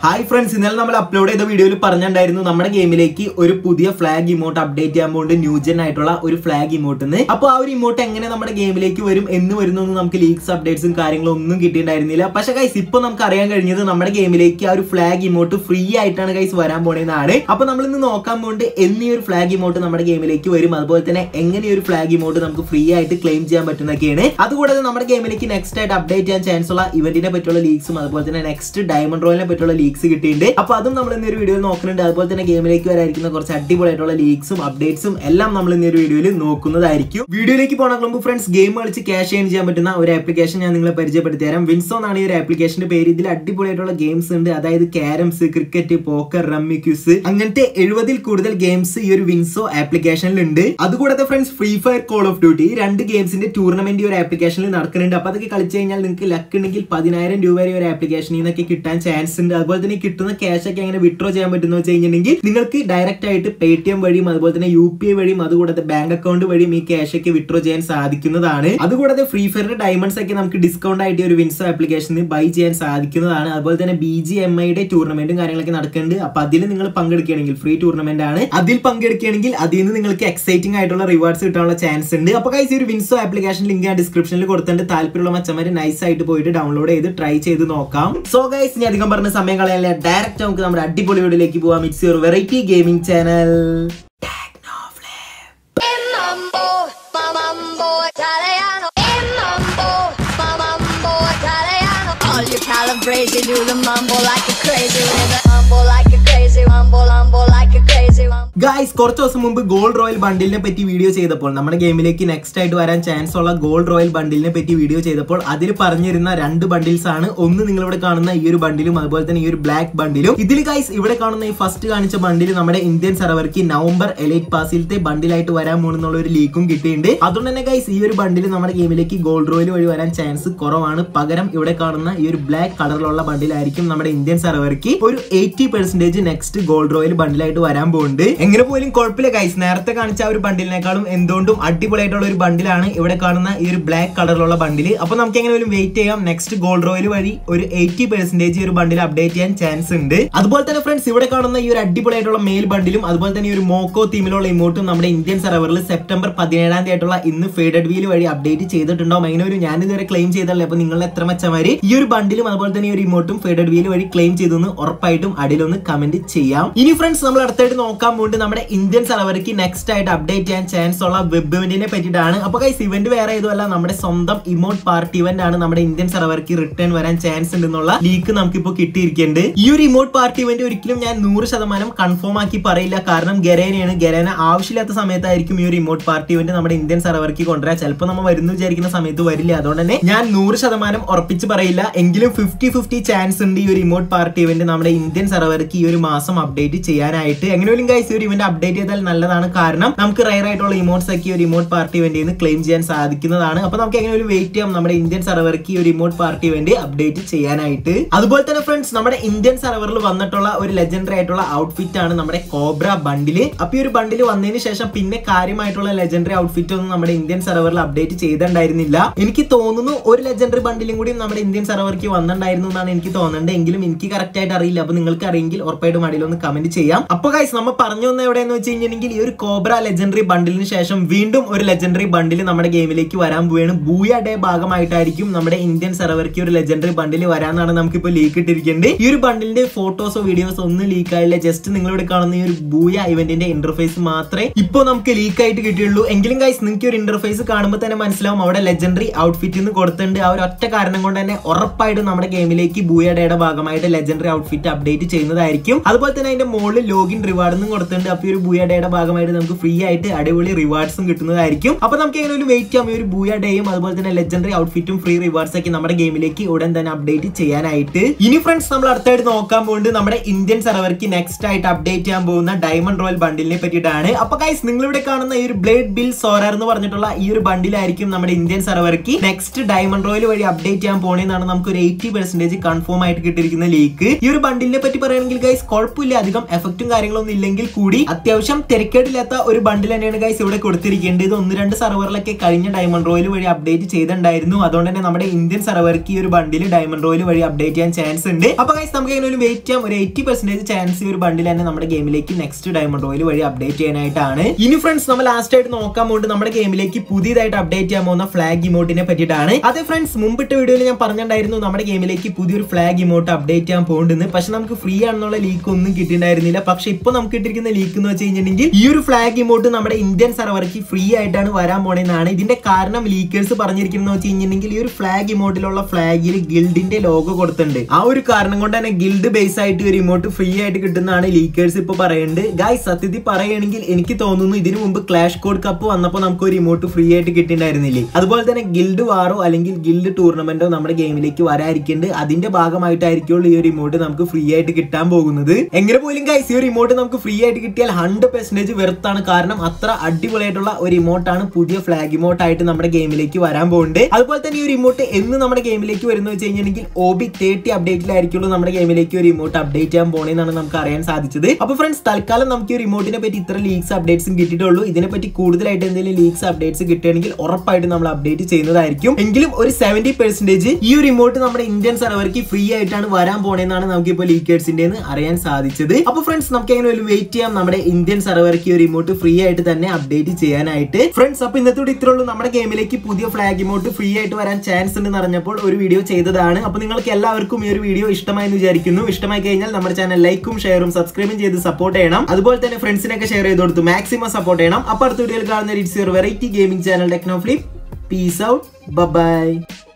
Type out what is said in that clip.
Hi friends ഇന്നലെ നമ്മൾ upload ചെയ്ത വീഡിയോയിൽ പറഞ്ഞിട്ടുണ്ടായിരുന്നു നമ്മുടെ ഗെയിമിലേക്ക് ഒരു പുതിയ ഫ്ലാഗ് ഇമോട്ട് അപ്ഡേറ്റ് ചെയ്യാൻ പോകുന്നത് ന്യൂജൻ ആയിട്ടുള്ള ഒരു ഫ്ലാഗ് ഇമോട്ട് എന്ന് അപ്പോൾ ആ ഒരു ഇമോട്ട് എങ്ങനെ നമ്മുടെ ഗെയിമിലേക്ക് വരും എന്ന് വരുന്നു നമുക്ക് ലീക്സ് അപ്ഡേറ്റ്സും കാര്യങ്ങളും ഒന്നും കിട്ടിയിട്ടുണ്ടായിരുന്നില്ല പക്ഷേ ഗൈസ് ഇപ്പൊ നമുക്ക് അറിയാൻ കഴിഞ്ഞത് നമ്മുടെ ഗെയിമിലേക്ക് ആ ഒരു ഫ്ലാഗ് ഇമോട്ട് ഫ്രീ ആയിട്ടാണ് ഗൈസ് വരാൻ പോണെന്നാണ് അപ്പൊ നമ്മൾ ഇന്ന് നോക്കാൻ പോകുന്നത് എന്നീ ഒരു ഫ്ലാഗ് ഇമോട്ട് നമ്മുടെ ഗെയിമിലേക്ക് വരും അതുപോലെ തന്നെ എങ്ങനെ ഈ ഒരു ഫ്ലാഗ് ഇമോട്ട് നമുക്ക് ഫ്രീ ആയിട്ട് ക്ലെയിം ചെയ്യാൻ പറ്റുന്നൊക്കെയാണ് അതുകൂടാതെ നമ്മുടെ ഗെയിമിലേക്ക് നെക്സ്റ്റ് ആയിട്ട് അപ്ഡേറ്റ് ചെയ്യാൻ ചാൻസ് ഉള്ള ഇവന്റിനെ പറ്റിയുള്ള ലീക്സും അതുപോലെ തന്നെ നെക്സ്റ്റ് ഡയമണ്ട് റോയിനെ പറ്റിയുള്ള ലീക്സ് കിട്ടിയിട്ടുണ്ട് അപ്പൊ അതും നമ്മൾ ഇന്നൊരു വീഡിയോയിൽ നോക്കുന്നുണ്ട് അതുപോലെ തന്നെ ഗെയിമിലേക്ക് വരായിരിക്കുന്ന കുറച്ച് അടിപൊളിയായിട്ടുള്ള ലീക്സും അപ്ഡേറ്റ്സും എല്ലാം നമ്മൾ ഇന്നൊരു വീഡിയോയിൽ നോക്കുന്നതായിരിക്കും വീഡിയോയിലേക്ക് പോകണ മുമ്പ് ഫ്രണ്ട്സ് ഗെയിം കളിച്ച് ക്യാഷ് ഏൺ ചെയ്യാൻ പറ്റുന്ന ഒരു ആപ്ലിക്കേഷൻ ഞാൻ നിങ്ങളെ പരിചയപ്പെടുത്തി തരാം വിൻസോ എന്നാണ് ഈ ഒരു ആപ്ലിക്കേഷന്റെ പേര് ഇതിൽ അടിപൊളിയായിട്ടുള്ള ഗെയിംസ് ഉണ്ട് അതായത് carroms cricket poker rummy cues അങ്ങനത്തെ എഴുപതിൽ കൂടുതൽ ഗെയിംസ് ഈ ഒരു വിൻസോ ആപ്ലിക്കേഷനിൽ ഉണ്ട് അതുകൂടാതെ friends Free Fire Call of Duty രണ്ട് ഗെയിംസിന്റെ ടൂർണമെന്റ് ഈ ഒരു ആപ്ലിക്കേഷനിൽ നടക്കുന്നുണ്ട് അപ്പൊ അതൊക്കെ കളിച്ചു കഴിഞ്ഞാൽ നിങ്ങൾക്ക് ലക്ക് ഉണ്ടെങ്കിൽ പതിനായിരം രൂപ വരെ ഈ ഒരു ആപ്ലിക്കേഷനിൽ നിന്നൊക്കെ കിട്ടാൻ ചാൻസ് ഉണ്ട് അതുപോലെ തന്നെ ഈ കിട്ടുന്ന ക്യാഷ് ഒക്കെ എങ്ങനെ വിഡ്രോ ചെയ്യാൻ പറ്റുന്ന വെച്ച് കഴിഞ്ഞിട്ടുണ്ടെങ്കിൽ നിങ്ങൾക്ക് ഡയറക്റ്റ് ആയിട്ട് പേ ടി എം വഴിയും അതുപോലെ തന്നെ യു പി ഐ വഴിയും അതുകൂടാതെ ബാങ്ക് അക്കൗണ്ട് വഴിയും ഈ ക്യാഷ് ഒക്കെ വിഡ്രോ ചെയ്യാൻ സാധിക്കുന്നതാണ് അതുകൂടാതെ ഫ്രീ ഫയറിന്റെ ഡയമണ്ട്സ് ഒക്കെ നമുക്ക് ഡിസ്കൗണ്ട് ആയിട്ട് ഈ ഒരു വിൻസോ ആപ്ലിക്കേഷനിൽ ബൈ ചെയ്യാൻ സാധിക്കുന്നതാണ് അതുപോലെ തന്നെ ബി ജി എം ഐയുടെ ടൂർണമെന്റും കാര്യങ്ങളൊക്കെ നടക്കുന്നുണ്ട് അപ്പൊ അതിൽ നിങ്ങൾ പങ്കെടുക്കുകയാണെങ്കിൽ ഫ്രീ ടൂർണമെന്റ് ആണ് അതിൽ പങ്കെടുക്കുകയാണെങ്കിൽ അതിൽ നിന്ന് നിങ്ങൾക്ക് എക്സൈറ്റിംഗ് ആയിട്ടുള്ള റിവാർഡ്സ് കിട്ടാനുള്ള ചാൻസ് ഉണ്ട് അപ്പൊ കൈസ് ഒരു വിൻസോ ആപ്ലിക്കേഷൻ ലിങ്ക് ഞാൻ ഡിസ്ക്രിപ്ഷനിൽ കൊടുത്തിട്ടുണ്ട് താല്പര്യമുള്ള മച്ചന്മാര് നൈസ് ആയിട്ട് പോയിട്ട് ഡൗൺലോഡ് ചെയ്ത് ട്രൈ ചെയ്ത് നോക്കാം സോ ഗൈസ് ഞാൻ അധികം പറഞ്ഞ സമയം കളയാൻ ഡയറക്റ്റ് നമുക്ക് നമ്മുടെ അടിപൊളി വീഡിയോയിലേക്ക് പോവാം it's your variety gaming channel Il mambo, ma mambo italiano. Il mambo, ma mambo italiano. All you calabrese do the mambo like a crazy with a mambo like a crazy mambo, mambo like a crazy mambo. Guys കുറച്ച് ദിവസം മുമ്പ് gold royal ബണ്ടിലിനെ പറ്റി video ചെയ്തപ്പോൾ നമ്മുടെ ഗെയിമിലേക്ക് next ആയിട്ട് വരാൻ chance ഉള്ള ഗോൾഡ് റോയൽ ബണ്ടിലിനെ പറ്റി വീഡിയോ ചെയ്തപ്പോൾ അതിൽ പറഞ്ഞിരുന്ന രണ്ട് ബണ്ടിൽസ് ആണ് ഒന്ന് നിങ്ങൾ ഇവിടെ കാണുന്ന ഈ ഒരു ബണ്ടിലും അതുപോലെ തന്നെ ഈ ഒരു ബ്ലാക്ക് ബണ്ടിലും ഇതിൽ ഗൈസ് ഇവിടെ കാണുന്ന ഈ ഫസ്റ്റ് കാണിച്ച ബണ്ടിൽ നമ്മുടെ ഇന്ത്യൻ സെർവർക്ക് നവംബർ എലൈറ്റ് പാസിലത്തെ ബണ്ടിലായിട്ട് വരാൻ പോകുന്നുള്ള ഒരു ലീക്കും കിട്ടിയിട്ടുണ്ട് അതുകൊണ്ട് തന്നെ ഗൈസ് ഈ ഒരു ബണ്ടിൽ നമ്മുടെ ഗെയിമിലേക്ക് ഗോൾഡ് റോയൽ വഴി വരാൻ ചാൻസ് കുറവാണ് പകരം ഇവിടെ കാണുന്ന ഈ ഒരു ബ്ലാക്ക് കളറിലുള്ള ബണ്ടിലായിരിക്കും നമ്മുടെ ഇന്ത്യൻ സെർവർക്ക് ഒരു eighty percentage next gold royal ബണ്ടിലായിട്ട് വരാൻ പോകുന്നുണ്ട് എങ്ങനെ പോലും കുഴപ്പമില്ല ഗൈസ് നേരത്തെ കാണിച്ച ആ ഒരു ബണ്ടിലിനേക്കാളും എന്തുകൊണ്ടും അടിപൊളിയായിട്ടുള്ള ഒരു ബണ്ടിലാണ് ഇവിടെ കാണുന്ന ഈ ഒരു ബ്ലാക്ക് കളറിലുള്ള ബണ്ടിൽ അപ്പൊ നമുക്ക് എങ്ങനെയും വെയിറ്റ് ചെയ്യാം നെക്സ്റ്റ് ഗോൾഡ് റോയൽ വഴി ഒരു എയ്റ്റി പെർസെന്റേജ് ഈ ഒരു ബണ്ടിൽ അപ്ഡേറ്റ് ചെയ്യാൻ ചാൻസ് ഉണ്ട് അതുപോലെ തന്നെ ഫ്രണ്ട്സ് ഇവിടെ കാണുന്ന ഈ ഒരു അടിപൊളിയായിട്ടുള്ള മെയിൽ ബണ്ടിലും അതുപോലെ തന്നെ ഈ ഒരു മോക്കോ തീമിലുള്ള ഇമോട്ടും നമ്മുടെ ഇന്ത്യൻ സെർവറിൽ സെപ്റ്റംബർ പതിനേഴാം തീയതി ആയിട്ടുള്ള ഇന്ന് ഫേഡഡ് വീൽ വഴി അപ്ഡേറ്റ് ചെയ്തിട്ടുണ്ടാവും അങ്ങനെ ഒരു ഞാൻ ഇതുവരെ ക്ലെയിം ചെയ്തല്ലേ അപ്പൊ നിങ്ങൾ എത്ര മെച്ചമാര് ഈ ഒരു ബണ്ടിലും അതുപോലെ തന്നെ ഈ ഒരു ഇമോട്ടും ഫേഡഡ് വീൽ വഴി ക്ലെയിം ചെയ്തു എന്ന് ഉറപ്പായിട്ടും അടിയിലൊന്ന് കമന്റ് ചെയ്യാം ഇനി ഫ്രണ്ട്സ് നമ്മൾ അടുത്തായിട്ട് നോക്കാൻ പോകുന്നത് നമ്മുടെ ഇന്ത്യൻ സെർവർക്ക് നെക്സ്റ്റ് ആയിട്ട് അപ്ഡേറ്റ് ചെയ്യാൻ ചാൻസ് ഉള്ള വെബ് ഇവന്റിനെ പറ്റിയിട്ടാണ് അപ്പൊ ഗൈസ് ഇവന്റ് വേറെ ഏതുമല്ല നമ്മുടെ സ്വന്തം ഇമോട്ട് പാർട്ടി ഇവന്റ് ആണ് നമ്മുടെ ഇന്ത്യൻ സെർവർക്ക് റിട്ടേൺ വരാൻ ചാൻസ് ഉണ്ടെന്നുള്ള ലീക്ക് നമുക്കിപ്പോ കിട്ടിയിരിക്കുന്നുണ്ട് ഈ ഒരു ഇമോട്ട് പാർട്ടി ഇവന്റ് ഒരിക്കലും ഞാൻ നൂറ് ശതമാനം കൺഫേം ആക്കി പറയില്ല കാരണം ഗരേനയാണ് ഗരേന ആവശ്യമില്ലാത്ത സമയത്തായിരിക്കും ഈ ഒരു ഇമോട്ട് പാർട്ടി ഇവന്റ് നമ്മുടെ ഇന്ത്യൻ സെർവർക്ക് കൊണ്ടുവരാൻ ചിലപ്പോൾ നമ്മൾ വരുന്നു വിചാരിക്കുന്ന സമയത്ത് വരില്ല അതുകൊണ്ട് തന്നെ ഞാൻ നൂറ് ശതമാനം ഉറപ്പിച്ച് പറയില്ല എങ്കിലും ഫിഫ്റ്റി ഫിഫ്റ്റി ചാൻസ് ഉണ്ട് ഈ ഒരു ഇമോട്ട് പാർട്ടി ഇവന്റ് നമ്മുടെ ഇന്ത്യൻ സെർവർക്ക് ഈ ഒരു മാസം അപ്ഡേറ്റ് ചെയ്യാനായിട്ട് എങ്ങനെയും ഗൈസ് ഈ ഒരു ഇവന്റ് അപ്ഡേറ്റ് ചെയ്താൽ നല്ലതാണ് കാരണം നമുക്ക് റയർ ആയിട്ടുള്ള ഇമോട്ട്സ് ഒക്കെ ഈ ഒരു ഇമോട്ട് പാർട്ടി ഇവന്റ് നിന്ന് ക്ലെയിം ചെയ്യാൻ സാധിക്കുന്നതാണ് അപ്പൊ നമുക്ക് എങ്ങനെ ഒരു വെയിറ്റ് ചെയ്യാം നമ്മുടെ ഇന്ത്യൻ സെർവർക്ക് ഈ ഒരു ഇമോട്ട് പാർട്ടി ഇവന്റ് അപ്ഡേറ്റ് ചെയ്യാനായിട്ട് അതുപോലെ തന്നെ ഫ്രണ്ട്സ് നമ്മുടെ ഇന്ത്യൻ സെർവറിൽ വന്നിട്ടുള്ള ഒരു ലെജൻഡറി ആയിട്ടുള്ള ഔട്ട്ഫിറ്റ് ആണ് നമ്മുടെ കോബ്ര ബണ്ടില് അപ്പൊ ഈ ഒരു ബണ്ടില് വന്നതിന് ശേഷം പിന്നെ കാര്യമായിട്ടുള്ള ലെജൻഡറി ഔട്ട്ഫിറ്റ് ഒന്നും നമ്മുടെ ഇന്ത്യൻ സെർവറിൽ അപ്ഡേറ്റ് ചെയ്തിട്ടുണ്ടായിരുന്നില്ല എനിക്ക് തോന്നുന്നു ഒരു ലെജൻഡറി ബണ്ടിലും കൂടി നമ്മുടെ ഇന്ത്യൻ സെർവർക്ക് വന്നിട്ടുണ്ടായിരുന്നു എന്നാണ് എനിക്ക് തോന്നുന്നത് എങ്കിലും എനിക്ക് കറക്റ്റ് ആയിട്ട് അറിയില്ല അപ്പൊ നിങ്ങൾക്ക് അറിയെങ്കിൽ ഉറപ്പായിട്ടും അടിയിലൊന്ന് കമന്റ് ചെയ്യാം അപ്പൊ ഗൈസ് നമ്മൾ പറഞ്ഞു വന്ന എവിടെയെന്ന് വെച്ച് കഴിഞ്ഞിട്ടുണ്ടെങ്കിൽ ഈ ഒരു കോബ്ര ലെജൻഡറി ബണ്ടിലിന് ശേഷം വീണ്ടും ഒരു ലെജൻഡറി ബണ്ടിൽ നമ്മുടെ ഗെയിമിലേക്ക് വരാൻ പോവുകയാണ് ബൂയ ഡേ ഭാഗമായിട്ടായിരിക്കും നമ്മുടെ ഇന്ത്യൻ സെർവർക്ക് ഒരു ലെജൻഡറി ബണ്ടിൽ വരാന്നാണ് നമുക്കിപ്പോ ലീക്ക് ഇട്ടിരിക്കുന്നത് ഈ ഒരു ബണ്ടിലിന്റെ ഫോട്ടോസോ വീഡിയോസോ ഒന്നും ലീക്ക് ആയില്ല ജസ്റ്റ് നിങ്ങളിവിടെ കാണുന്ന ഈ ഒരു ബൂയ ഇവന്റിന്റെ ഇന്റർഫേസ് മാത്രമേ ഇപ്പൊ നമുക്ക് ലീക്ക് ആയിട്ട് കിട്ടിയുള്ളൂ എങ്കിലും ഗൈസ് നിങ്ങൾക്ക് ഒരു ഇന്റർഫേസ് കാണുമ്പോൾ തന്നെ മനസ്സിലാവും അവിടെ ലെജൻഡറി ഔട്ട്ഫിറ്റ് എന്ന് കൊടുത്തിട്ടുണ്ട് ആ ഒരു ഒറ്റ കാരണം കൊണ്ട് തന്നെ ഉറപ്പായിട്ടും നമ്മുടെ ഗെയിമിലേക്ക് ബൂയ ഡേയുടെ ഭാഗമായിട്ട് ലെജൻഡറി ഔട്ട്ഫിറ്റ് അപ്ഡേറ്റ് ചെയ്യുന്നതായിരിക്കും അതുപോലെ തന്നെ അതിന്റെ മുകളിൽ ലോഗിൻ റിവാർഡ് എന്നും കൊടുത്തിട്ടുണ്ട് അപ്പൊ ഈ ഒരു ബൂയ ഡേയുടെ ഭാഗമായിട്ട് നമുക്ക് ഫ്രീ ആയിട്ട് അടിപൊളി റിവാർഡ്സും കിട്ടുന്നതായിരിക്കും അപ്പൊ നമുക്ക് എങ്ങനെ ഒരു വെയിറ്റ് ചെയ്യാം ഈ ഒരു ബൂയ ഡേയും അതുപോലെ തന്നെ ലെജൻഡറി ഔട്ട്ഫിറ്റും ഫ്രീ റിവാർഡ്സ് ഒക്കെ നമ്മുടെ ഗെയിമിലേക്ക് ഉടൻ തന്നെ അപ്ഡേറ്റ് ചെയ്യാനായിട്ട് ഇനി ഫ്രണ്ട്സ് നമ്മൾ അടുത്തായിട്ട് നോക്കാൻ പോകുന്നത് നമ്മുടെ ഇന്ത്യൻ സെർവർക്ക് നെക്സ്റ്റ് ആയിട്ട് അപ്ഡേറ്റ് ചെയ്യാൻ പോകുന്ന ഡയമണ്ട് റോയൽ ബണ്ടിലിനെ പറ്റിയിട്ടാണ് അപ്പൊ ഗൈസ് നിങ്ങൾ ഇവിടെ കാണുന്ന ഈ ഒരു ബ്ലേഡ് ബിൽ സോറാർ എന്ന് പറഞ്ഞിട്ടുള്ള ഈ ഒരു ബണ്ടിലായിരിക്കും നമ്മുടെ ഇന്ത്യൻ സെർവർക്ക് നെക്സ്റ്റ് ഡയമണ്ട് റോയൽ വഴി അപ്ഡേറ്റ് ചെയ്യാൻ പോണെന്നാണ് നമുക്ക് ഒരു എയ്റ്റി പെർസെന്റേജ് കൺഫേം ആയിട്ട് കിട്ടിയിരിക്കുന്ന ലീക്ക് ഈ ഒരു ബണ്ടിലിനെ പറ്റി പറയുകയാണെങ്കിൽ ഗൈസ് കുഴപ്പമില്ല അധികം എഫക്റ്റും കാര്യങ്ങളൊന്നും ഇല്ലെങ്കിൽ കൂടി കൂടി അത്യാവശ്യം തിരക്കേടില്ലാത്ത ഒരു ബണ്ടിൽ തന്നെയാണ് ഗൈസ് ഇവിടെ കൊടുത്തിരിക്കേണ്ടത് ഇത് ഒന്ന് രണ്ട് സെർവറിലൊക്കെ കഴിഞ്ഞ ഡയമണ്ട് റോയിൽ വഴി അപ്ഡേറ്റ് ചെയ്തിട്ടുണ്ടായിരുന്നു അതുകൊണ്ട് തന്നെ നമ്മുടെ ഇന്ത്യൻ സെർവർക്ക് ഈ ഒരു ബണ്ടിൽ ഡയമണ്ട് റോയിൽ വഴി അപ്ഡേറ്റ് ചെയ്യാൻ ചാൻസ് ഉണ്ട് അപ്പൊ ഗൈസ് നമുക്ക് ഇങ്ങനെ ഒരു വെയിറ്റ് ചെയ്യാം ഒരു എയ്റ്റി പെർസെന്റേജ് ചാൻസ് ഈ ഒരു ബണ്ടിൽ തന്നെ നമ്മുടെ ഗെയിമിലേക്ക് നെക്സ്റ്റ് ഡയമണ്ട് റോയിൽ വഴി അപ്ഡേറ്റ് ചെയ്യാനായിട്ടാണ് ഇനി ഫ്രണ്ട്സ് നമ്മൾ ലാസ്റ്റ് ആയിട്ട് നോക്കാൻ പോകുന്നത് നമ്മുടെ ഗെയിമിലേക്ക് പുതിയതായിട്ട് അപ്ഡേറ്റ് ചെയ്യാൻ പോകുന്ന ഫ്ലാഗ് ഇമോട്ടിനെ പറ്റിയിട്ടാണ് അതെ ഫ്രണ്ട്സ് മുമ്പിട്ട വീഡിയോയിൽ ഞാൻ പറഞ്ഞിട്ടുണ്ടായിരുന്നു നമ്മുടെ ഗെയിമിലേക്ക് പുതിയൊരു ഫ്ലാഗ് ഇമോട്ട് അപ്ഡേറ്റ് ചെയ്യാൻ പോകുന്നുണ്ട് പക്ഷെ നമുക്ക് ഫ്രീ ആണെന്നുള്ള ലീക്ക് ഒന്നും കിട്ടിയിട്ടുണ്ടായിരുന്നില്ല പക്ഷെ ഇപ്പൊ നമുക്ക് കിട്ടിയിരിക്കുന്ന ലീക്ക് എന്ന് വെച്ച് കഴിഞ്ഞിട്ടുണ്ടെങ്കിൽ ഈ ഒരു ഫ്ലാഗ് ഇമോട്ട് നമ്മുടെ ഇന്ത്യൻ സെർവർക്ക് ഫ്രീ ആയിട്ടാണ് വരാൻ പോണെന്നാണ് ഇതിന്റെ കാരണം ലീക്കേഴ്സ് പറഞ്ഞിരിക്കുന്നത് വെച്ച് കഴിഞ്ഞിട്ടുണ്ടെങ്കിൽ ഈ ഒരു ഫ്ലാഗ് ഇമോട്ടിലുള്ള ഫ്ലാഗിൽ ഗിൽഡിന്റെ ലോഗോ കൊടുത്തിട്ടുണ്ട് ആ ഒരു കാരണം കൊണ്ട് തന്നെ ഗിൽഡ് ബേസ് ആയിട്ട് ഒരു ഇമോട്ട് ഫ്രീ ആയിട്ട് കിട്ടുന്നതാണ് ലീക്കേഴ്സ് ഇപ്പൊ പറയുന്നത് ഗായ് സത്യത്തിൽ പറയുകയാണെങ്കിൽ എനിക്ക് തോന്നുന്നു ഇതിനു മുമ്പ് ക്ലാഷ് കോഡ് കപ്പ് വന്നപ്പോൾ നമുക്ക് ഒരു ഇമോട്ട് ഫ്രീ ആയിട്ട് കിട്ടിയിട്ടുണ്ടായിരുന്നില്ലേ അതുപോലെ തന്നെ ഗിൽഡ് വാറോ അല്ലെങ്കിൽ ഗിൽഡ് ടൂർണമെന്റോ നമ്മുടെ ഗെയിമിലേക്ക് വരാതിരിക്കുന്നുണ്ട് അതിന്റെ ഭാഗമായിട്ടായിരിക്കുള്ളൂ ഈ ഒരു ഇമോട്ട് നമുക്ക് ഫ്രീ ആയിട്ട് കിട്ടാൻ പോകുന്നത് എങ്ങനെ പോലും ഗൈസ് ഈ ഒരു ഇമോട്ട് നമുക്ക് ഫ്രീ ആയിട്ട് കിട്ടിയാൽ ഹൺഡ്രഡ് പെർസെന്റേജ് വെറുത്താണ് കാരണം അത്ര അടിപൊളിയായിട്ടുള്ള ഒരു ഇമോട്ടാണ് പുതിയ ഫ്ലാഗ് ഇമോട്ട് ആയിട്ട് നമ്മുടെ ഗെയിമിലേക്ക് വരാൻ പോകുന്നത് അതുപോലെ തന്നെ ഈ ഒരു ഇമോട്ട് എന്ന് നമ്മുടെ ഗെയിമിലേക്ക് വരുന്ന വെച്ച് കഴിഞ്ഞിട്ടുണ്ടെങ്കിൽ ഒ ബി തേർട്ടി അപ്ഡേറ്റിലായിരിക്കുള്ളൂ നമ്മുടെ ഗെയിമിലേക്ക് ഒരു ഇമോട്ട് അപ്ഡേറ്റ് ചെയ്യാൻ പോണെന്നാണ് നമുക്ക് അറിയാൻ സാധിച്ചത് അപ്പൊ ഫ്രണ്ട്സ് തൽക്കാലം നമുക്ക് ഈ ഒരു ഇമോട്ടിനെ പറ്റി ഇത്ര ലീക്സ് അപ്ഡേറ്റ്സും കിട്ടിയിട്ടുള്ളൂ ഇതിനെപ്പറ്റി കൂടുതലായിട്ട് എന്തെങ്കിലും ലീക്സ് അപ്ഡേറ്റ്സ് കിട്ടുകയാണെങ്കിൽ ഉറപ്പായിട്ട് നമ്മൾ അപ്ഡേറ്റ് ചെയ്യുന്നതായിരിക്കും എങ്കിലും ഒരു സെവന്റി പെർസെന്റേജ് ഈ ഒരു ഇമോട്ട് നമ്മുടെ ഇന്ത്യൻ സെർവർക്ക് ഫ്രീ ആയിട്ടാണ് വരാൻ പോണെന്നാണ് നമുക്ക് ഇപ്പോൾ ലീക്കേഴ്സിന്റെ അറിയാൻ സാധിച്ചത് അപ്പൊ ഫ്രണ്ട്സ് നമുക്ക് എങ്ങനെ ഒരു വെയിറ്റ് ചെയ്യാം നമ്മുടെ ഇന്ത്യൻ സെർവർക്ക് ഈ ഒരു ഇമോട്ട് ഫ്രീ ആയിട്ട് തന്നെ അപ്ഡേറ്റ് ചെയ്യാനായിട്ട് ഫ്രണ്ട്സ് അപ്പൊ ഇന്നത്തോടെ ഇത്രേ ഉള്ളൂ നമ്മുടെ ഗെയിമിലേക്ക് പുതിയ ഫ്ലാഗ് ഇമോട്ട് ഫ്രീ ആയിട്ട് വരാൻ ചാൻസ് ഉണ്ടെന്ന് അറിഞ്ഞപ്പോൾ ഒരു വീഡിയോ ചെയ്തതാണ് അപ്പൊ നിങ്ങൾക്ക് എല്ലാവർക്കും ഈ ഒരു വീഡിയോ ഇഷ്ടമായി എന്ന് വിചാരിക്കുന്നു ഇഷ്ടമായി കഴിഞ്ഞാൽ നമ്മുടെ ചാനൽ ലൈക്കും ഷെയറും സബ്സ്ക്രൈബും ചെയ്ത് സപ്പോർട്ട് ചെയ്യണം അതുപോലെ തന്നെ ഫ്രണ്ട്സിനൊക്കെ ഷെയർ ചെയ്ത് കൊടുത്ത് മാക്സിമം സപ്പോർട്ട് ചെയ്യണം അപ്പൊ അടുത്ത വീഡിയോയിൽ കാണുന്ന it's your variety gaming channel techno flip peace out by